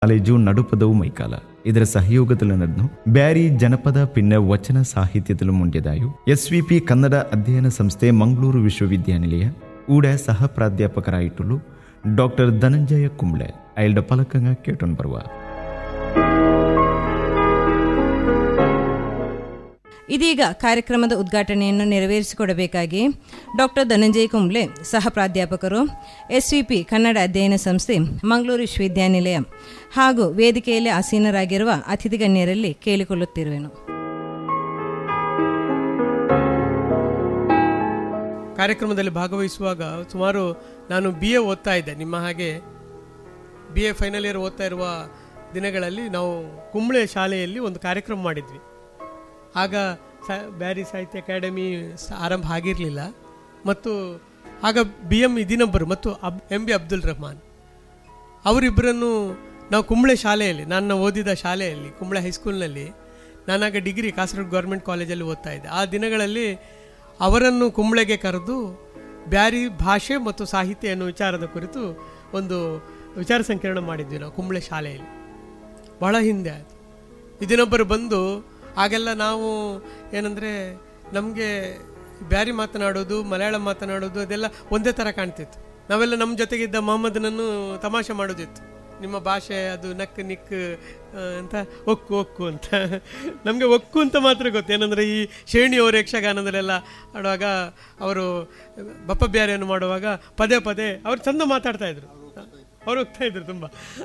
college ನಡುಪದವು ಮೈಕಾಲ ಇದರ ಸಹಯೋಗದಲ್ಲಿ ನಡೆದು ಬ್ಯಾರಿ ಜನಪದ ಪಿನ್ನ ವಚನ ಸಾಹಿತ್ಯದಲ್ಲೂ ಮುಂಡೆದಾಯು ಎಸ್ ವಿ ಪಿ ಕನ್ನಡ ಅಧ್ಯಯನ ಸಂಸ್ಥೆ ಮಂಗಳೂರು ವಿಶ್ವವಿದ್ಯಾನಿಲಯ ಊಡ ಸಹ ಪ್ರಾಧ್ಯಾಪಕರಾಯಿಟ್ಟುಲು ಡಾಕ್ಟರ್ ಧನಂಜಯ ಕುಂಬ್ಳೆ ಐಲ್ಡ ಪಲಕಂಗ ಕೇಟೊನ್ ಬರುವ ಇದೀಗ ಕಾರ್ಯಕ್ರಮದ ಉದ್ಘಾಟನೆಯನ್ನು ನೆರವೇರಿಸಿಕೊಡಬೇಕಾಗಿ ಡಾಕ್ಟರ್ ಧನಂಜಯ ಕುಂಬ್ಳೆ ಸಹ ಪ್ರಾಧ್ಯಾಪಕರು ಎಸ್ವಿಪಿ ಕನ್ನಡ ಅಧ್ಯಯನ ಸಂಸ್ಥೆ ಮಂಗಳೂರು ವಿಶ್ವವಿದ್ಯಾನಿಲಯ ಹಾಗೂ ವೇದಿಕೆಯಲ್ಲಿ ಆಸೀನರಾಗಿರುವ ಅತಿಥಿ ಗಣ್ಯರಲ್ಲಿ ಕೇಳಿಕೊಳ್ಳುತ್ತಿರುವೆನು ಕಾರ್ಯಕ್ರಮದಲ್ಲಿ ಭಾಗವಹಿಸುವಾಗ ಸುಮಾರು ನಾನು ಬಿ ಎ ಓದ್ತಾ ಇದ್ದೆ ನಿಮ್ಮ ಹಾಗೆ ಬಿ ಎ ಫೈನಲ್ ಇಯರ್ ಓದ್ತಾ ಇರುವ ದಿನಗಳಲ್ಲಿ ನಾವು ಕುಂಬಳೆ ಶಾಲೆಯಲ್ಲಿ ಒಂದು ಕಾರ್ಯಕ್ರಮ ಮಾಡಿದ್ವಿ ಆಗ ಸ ಬ್ಯಾರಿ ಸಾಹಿತ್ಯ ಅಕಾಡೆಮಿ ಸ- ಆರಂಭ ಆಗಿರಲಿಲ್ಲ ಮತ್ತು ಆಗ ಬಿ ಎಮ್ ಇದಿನೊಬ್ಬರು ಮತ್ತು ಅಬ್ ಎಂ ಬಿ ಅಬ್ದುಲ್ ರಹಮಾನ್ ಅವರಿಬ್ಬರನ್ನು ನಾವು ಕುಂಬಳೆ ಶಾಲೆಯಲ್ಲಿ ನಾನು ಓದಿದ ಶಾಲೆಯಲ್ಲಿ ಕುಂಬಳೆ ಹೈಸ್ಕೂಲ್ನಲ್ಲಿ ನಾನಾಗ ಡಿಗ್ರಿ ಕಾಸರಗೋಡು ಗೌರ್ಮೆಂಟ್ ಕಾಲೇಜಲ್ಲಿ ಓದ್ತಾ ಇದ್ದೆ ಆ ದಿನಗಳಲ್ಲಿ ಅವರನ್ನು ಕುಂಬಳೆಗೆ ಕರೆದು ಬ್ಯಾರಿ ಭಾಷೆ ಮತ್ತು ಸಾಹಿತ್ಯ ಎನ್ನುವ ವಿಚಾರದ ಕುರಿತು ಒಂದು ವಿಚಾರ ಸಂಕಿರಣ ಮಾಡಿದ್ವಿ ನಾವು ಕುಂಬಳೆ ಶಾಲೆಯಲ್ಲಿ ಬಹಳ ಹಿಂದೆ ಆಯಿತು ಇದನ್ನೊಬ್ಬರು ಬಂದು ಆಗೆಲ್ಲ ನಾವು ಏನಂದರೆ ನಮಗೆ ಬ್ಯಾರಿ ಮಾತನಾಡೋದು ಮಲಯಾಳಂ ಮಾತನಾಡೋದು ಅದೆಲ್ಲ ಒಂದೇ ಥರ ಕಾಣ್ತಿತ್ತು ನಾವೆಲ್ಲ ನಮ್ಮ ಜೊತೆಗಿದ್ದ ಮೊಹಮ್ಮದನನ್ನು ತಮಾಷೆ ಮಾಡೋದಿತ್ತು ನಿಮ್ಮ ಭಾಷೆ ಅದು ನಕ್ ನಿಕ್ ಆ, ಅಂತ ಒಕ್ಕು ಒಕ್ಕು ಅಂತ ನಮಗೆ ಒಕ್ಕು ಅಂತ ಮಾತ್ರ ಗೊತ್ತು ಏನಂದರೆ ಈ ಶ್ರೇಣಿಯವರು ಯಕ್ಷಗಾನದಲ್ಲೆಲ್ಲ ಆಡುವಾಗ ಅವರು ಬಪ್ಪ ಬ್ಯಾರಿಯನ್ನು ಮಾಡುವಾಗ ಪದೇ ಪದೇ ಅವ್ರು ಚಂದ ಮಾತಾಡ್ತಾ ಇದ್ರು ಅವ್ರು ಹೋಗ್ತಾ ಇದ್ರು ತುಂಬ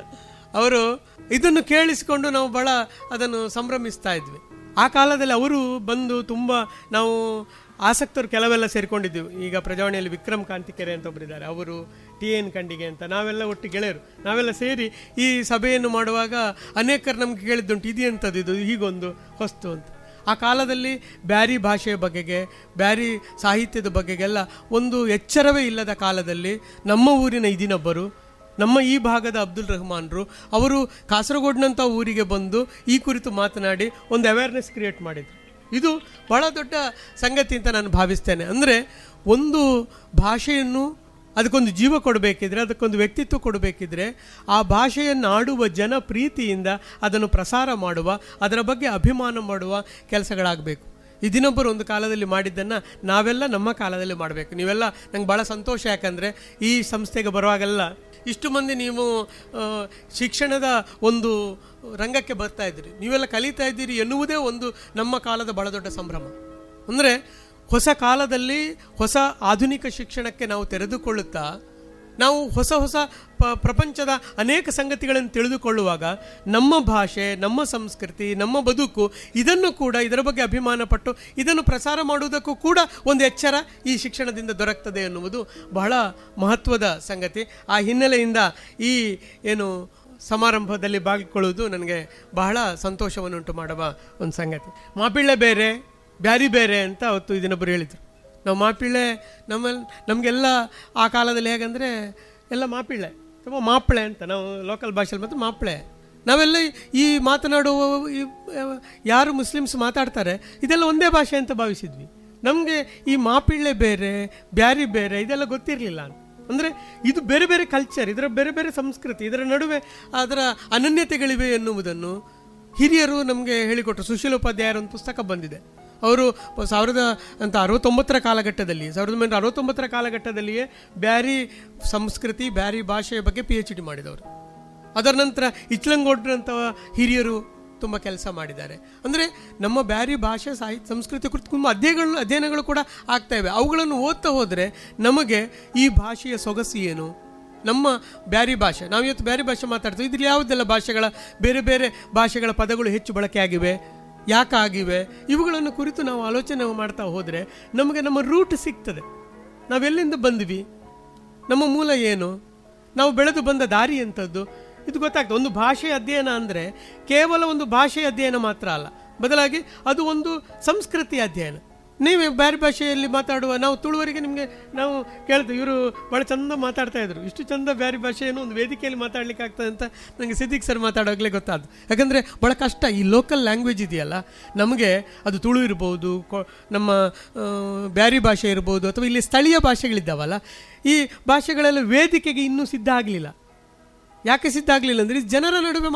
ಅವರು ಇದನ್ನು ಕೇಳಿಸಿಕೊಂಡು ನಾವು ಬಹಳ ಅದನ್ನು ಸಂಭ್ರಮಿಸ್ತಾ ಇದ್ವಿ ಆ ಕಾಲದಲ್ಲಿ ಅವರು ಬಂದು ತುಂಬ ನಾವು ಆಸಕ್ತರು ಕೆಲವೆಲ್ಲ ಸೇರಿಕೊಂಡಿದ್ದೀವಿ ಈಗ ಪ್ರಜಾವಾಣಿಯಲ್ಲಿ ವಿಕ್ರಮ್ ಕಾಂತಿಕೆರೆ ಅಂತ ಒಬ್ಬರಿದ್ದಾರೆ ಅವರು ಟಿ ಎನ್ ಕಂಡಿಗೆ ಅಂತ ನಾವೆಲ್ಲ ಒಟ್ಟು ಗೆಳೆಯರು ನಾವೆಲ್ಲ ಸೇರಿ ಈ ಸಭೆಯನ್ನು ಮಾಡುವಾಗ ಅನೇಕರು ನಮ್ಗೆ ಕೇಳಿದ್ದುಂಟು ಇದು ಎಂಥದ್ದು ಇದು ಹೀಗೊಂದು ಹೊಸ್ತು ಅಂತ ಆ ಕಾಲದಲ್ಲಿ ಬ್ಯಾರಿ ಭಾಷೆಯ ಬಗೆಗೆ ಬ್ಯಾರಿ ಸಾಹಿತ್ಯದ ಬಗೆಗೆಲ್ಲ ಒಂದು ಎಚ್ಚರವೇ ಇಲ್ಲದ ಕಾಲದಲ್ಲಿ ನಮ್ಮ ಊರಿನ ಇದಿನೊಬ್ಬರು ನಮ್ಮ ಈ ಭಾಗದ ಅಬ್ದುಲ್ ರಹಮಾನ್ರು ಅವರು ಕಾಸರಗೋಡಿನಂಥ ಊರಿಗೆ ಬಂದು ಈ ಕುರಿತು ಮಾತನಾಡಿ ಒಂದು ಅವೇರ್ನೆಸ್ ಕ್ರಿಯೇಟ್ ಮಾಡಿದರು ಇದು ಬಹಳ ದೊಡ್ಡ ಸಂಗತಿ ಅಂತ ನಾನು ಭಾವಿಸ್ತೇನೆ ಅಂದರೆ ಒಂದು ಭಾಷೆಯನ್ನು ಅದಕ್ಕೊಂದು ಜೀವ ಕೊಡಬೇಕಿದ್ರೆ ಅದಕ್ಕೊಂದು ವ್ಯಕ್ತಿತ್ವ ಕೊಡಬೇಕಿದ್ರೆ ಆ ಭಾಷೆಯನ್ನು ಆಡುವ ಜನ ಪ್ರೀತಿಯಿಂದ ಅದನ್ನು ಪ್ರಸಾರ ಮಾಡುವ ಅದರ ಬಗ್ಗೆ ಅಭಿಮಾನ ಮಾಡುವ ಕೆಲಸಗಳಾಗಬೇಕು ಇದಿನೊಬ್ಬರು ಒಂದು ಕಾಲದಲ್ಲಿ ಮಾಡಿದ್ದನ್ನು ನಾವೆಲ್ಲ ನಮ್ಮ ಕಾಲದಲ್ಲಿ ಮಾಡಬೇಕು ನೀವೆಲ್ಲ ನಂಗೆ ಭಾಳ ಸಂತೋಷ ಯಾಕಂದರೆ ಈ ಸಂಸ್ಥೆಗೆ ಬರುವಾಗೆಲ್ಲ ಇಷ್ಟು ಮಂದಿ ನೀವು ಆ, ಶಿಕ್ಷಣದ ಒಂದು ರಂಗಕ್ಕೆ ಬರ್ತಾ ಇದ್ದೀರಿ ನೀವೆಲ್ಲ ಕಲಿತಾ ಇದ್ದೀರಿ ಎನ್ನುವುದೇ ಒಂದು ನಮ್ಮ ಕಾಲದ ಬಹಳ ದೊಡ್ಡ ಸಂಭ್ರಮ ಅಂದರೆ ಹೊಸ ಕಾಲದಲ್ಲಿ ಹೊಸ ಆಧುನಿಕ ಶಿಕ್ಷಣಕ್ಕೆ ನಾವು ತೆರೆದುಕೊಳ್ಳುತ್ತಾ ನಾವು ಹೊಸ ಹೊಸ ಪ ಪ್ರಪಂಚದ ಅನೇಕ ಸಂಗತಿಗಳನ್ನು ತಿಳಿದುಕೊಳ್ಳುವಾಗ ನಮ್ಮ ಭಾಷೆ ನಮ್ಮ ಸಂಸ್ಕೃತಿ ನಮ್ಮ ಬದುಕು ಇದನ್ನು ಕೂಡ ಇದರ ಬಗ್ಗೆ ಅಭಿಮಾನ ಪಟ್ಟು ಇದನ್ನು ಪ್ರಸಾರ ಮಾಡುವುದಕ್ಕೂ ಕೂಡ ಒಂದು ಎಚ್ಚರ ಈ ಶಿಕ್ಷಣದಿಂದ ದೊರಕ್ತದೆ ಎನ್ನುವುದು ಬಹಳ ಮಹತ್ವದ ಸಂಗತಿ ಆ ಹಿನ್ನೆಲೆಯಿಂದ ಈ ಏನು ಸಮಾರಂಭದಲ್ಲಿ ಭಾಗಿಕೊಳ್ಳುವುದು ನನಗೆ ಬಹಳ ಸಂತೋಷವನ್ನುಂಟು ಮಾಡುವ ಒಂದು ಸಂಗತಿ ಮಾಪಿಳ್ಳೆ ಬೇರೆ ಬ್ಯಾರಿ ಬೇರೆ ಅಂತ ಅವತ್ತು ಇದನ್ನೊಬ್ಬರು ಹೇಳಿದರು ನಾವು ಮಾಪಿಳ್ಳೆ ನಮ್ಮಲ್ಲಿ ನಮಗೆಲ್ಲ ಆ ಕಾಲದಲ್ಲಿ ಹೇಗಂದರೆ ಎಲ್ಲ ಮಾಪಿಳ್ಳೆ ತುಂಬ ಮಾಪ್ಳೆ ಅಂತ ನಾವು ಲೋಕಲ್ ಭಾಷೆಯಲ್ಲಿ ಮತ್ತು ಮಾಪ್ಳೆ ನಾವೆಲ್ಲ ಈ ಮಾತನಾಡುವ ಈ ಆ, ಯಾರು ಮುಸ್ಲಿಮ್ಸ್ ಮಾತಾಡ್ತಾರೆ ಇದೆಲ್ಲ ಒಂದೇ ಭಾಷೆ ಅಂತ ಭಾವಿಸಿದ್ವಿ ನಮಗೆ ಈ ಮಾಪಿಳ್ಳೆ ಬೇರೆ ಬ್ಯಾರಿ ಬೇರೆ ಇದೆಲ್ಲ ಗೊತ್ತಿರಲಿಲ್ಲ ಅಂತ ಅಂದರೆ ಇದು ಬೇರೆ ಬೇರೆ ಕಲ್ಚರ್ ಇದರ ಬೇರೆ ಬೇರೆ ಸಂಸ್ಕೃತಿ ಇದರ ನಡುವೆ ಅದರ ಅನನ್ಯತೆಗಳಿವೆ ಎನ್ನುವುದನ್ನು ಹಿರಿಯರು ನಮಗೆ ಹೇಳಿಕೊಟ್ರು ಸುಶೀಲೋಪಾಧ್ಯಾಯರ ಒಂದು ಪುಸ್ತಕ ಬಂದಿದೆ ಅವರು ಸಾವಿರದ ಅಂತ ಅರವತ್ತೊಂಬತ್ತರ ಕಾಲಘಟ್ಟದಲ್ಲಿ ಸಾವಿರದ ಒಂಬೈನೂರ ಅರವತ್ತೊಂಬತ್ತರ ಕಾಲಘಟ್ಟದಲ್ಲಿಯೇ ಬ್ಯಾರಿ ಸಂಸ್ಕೃತಿ ಬ್ಯಾರಿ ಭಾಷೆಯ ಬಗ್ಗೆ ಪಿ ಎಚ್ ಡಿ ಮಾಡಿದವರು ಅದರ ನಂತರ ಇಚ್ಲಂಗೋಡ್ರಂಥ ಹಿರಿಯರು ತುಂಬ ಕೆಲಸ ಮಾಡಿದ್ದಾರೆ ಅಂದರೆ ನಮ್ಮ ಬ್ಯಾರಿ ಭಾಷೆ ಸಾಹಿತ್ಯ ಸಂಸ್ಕೃತಿ ಕುರಿತು ತುಂಬ ಅಧ್ಯಯನಗಳು ಅಧ್ಯಯನಗಳು ಕೂಡ ಆಗ್ತಾ ಇವೆ ಅವುಗಳನ್ನು ಓದ್ತಾ ಹೋದರೆ ನಮಗೆ ಈ ಭಾಷೆಯ ಸೊಗಸು ಏನು ನಮ್ಮ ಬ್ಯಾರಿ ಭಾಷೆ ನಾವು ಇವತ್ತು ಬ್ಯಾರಿ ಭಾಷೆ ಮಾತಾಡ್ತೀವಿ ಇದ್ರಲ್ಲಿ ಯಾವುದೆಲ್ಲ ಭಾಷೆಗಳ ಬೇರೆ ಬೇರೆ ಭಾಷೆಗಳ ಪದಗಳು ಹೆಚ್ಚು ಬಳಕೆ ಆಗಿವೆ ಯಾಕಾಗಿವೆ ಇವುಗಳನ್ನು ಕುರಿತು ನಾವು ಆಲೋಚನೆ ಮಾಡ್ತಾ ಹೋದರೆ ನಮಗೆ ನಮ್ಮ ರೂಟ್ ಸಿಗ್ತದೆ ನಾವೆಲ್ಲಿಂದ ಬಂದ್ವಿ ನಮ್ಮ ಮೂಲ ಏನು ನಾವು ಬೆಳೆದು ಬಂದ ದಾರಿ ಎಂಥದ್ದು ಇದು ಗೊತ್ತಾಗ್ತದೆ ಒಂದು ಭಾಷೆ ಅಧ್ಯಯನ ಅಂದರೆ ಕೇವಲ ಒಂದು ಭಾಷೆಯ ಅಧ್ಯಯನ ಮಾತ್ರ ಅಲ್ಲ ಬದಲಾಗಿ ಅದು ಒಂದು ಸಂಸ್ಕೃತಿ ಅಧ್ಯಯನ ನೀವೇ ಬೇರೆ ಭಾಷೆಯಲ್ಲಿ ಮಾತಾಡುವ ನಾವು ತುಳುವರಿಗೆ ನಿಮಗೆ ನಾವು ಕೇಳ್ತೀವಿ ಇವರು ಭಾಳ ಚಂದ ಮಾತಾಡ್ತಾ ಇದ್ರು ಇಷ್ಟು ಚಂದ ಬೇರೆ ಭಾಷೆಯನ್ನು ಒಂದು ವೇದಿಕೆಯಲ್ಲಿ ಮಾತಾಡ್ಲಿಕ್ಕೆ ಆಗ್ತದೆ ಅಂತ ನನಗೆ ಸಿದ್ದಿಕ್ ಸರ್ ಮಾತಾಡೋಗ್ಲೇ ಗೊತ್ತಾದ್ದು ಯಾಕಂದರೆ ಭಾಳ ಕಷ್ಟ ಈ ಲೋಕಲ್ ಲ್ಯಾಂಗ್ವೇಜ್ ಇದೆಯಲ್ಲ ನಮಗೆ ಅದು ತುಳು ಇರ್ಬೋದು ಕೊ ನಮ್ಮ ಆ, ಬ್ಯಾರಿ ಭಾಷೆ ಇರ್ಬೋದು ಅಥವಾ ಇಲ್ಲಿ ಸ್ಥಳೀಯ ಭಾಷೆಗಳಿದ್ದಾವಲ್ಲ ಈ ಭಾಷೆಗಳೆಲ್ಲ ವೇದಿಕೆಗೆ ಇನ್ನೂ ಸಿದ್ಧ ಆಗಲಿಲ್ಲ ಯಾಕೆ ಸಿದ್ಧ ಆಗಲಿಲ್ಲ ಅಂದರೆ ಜನರ ನಡುವೆ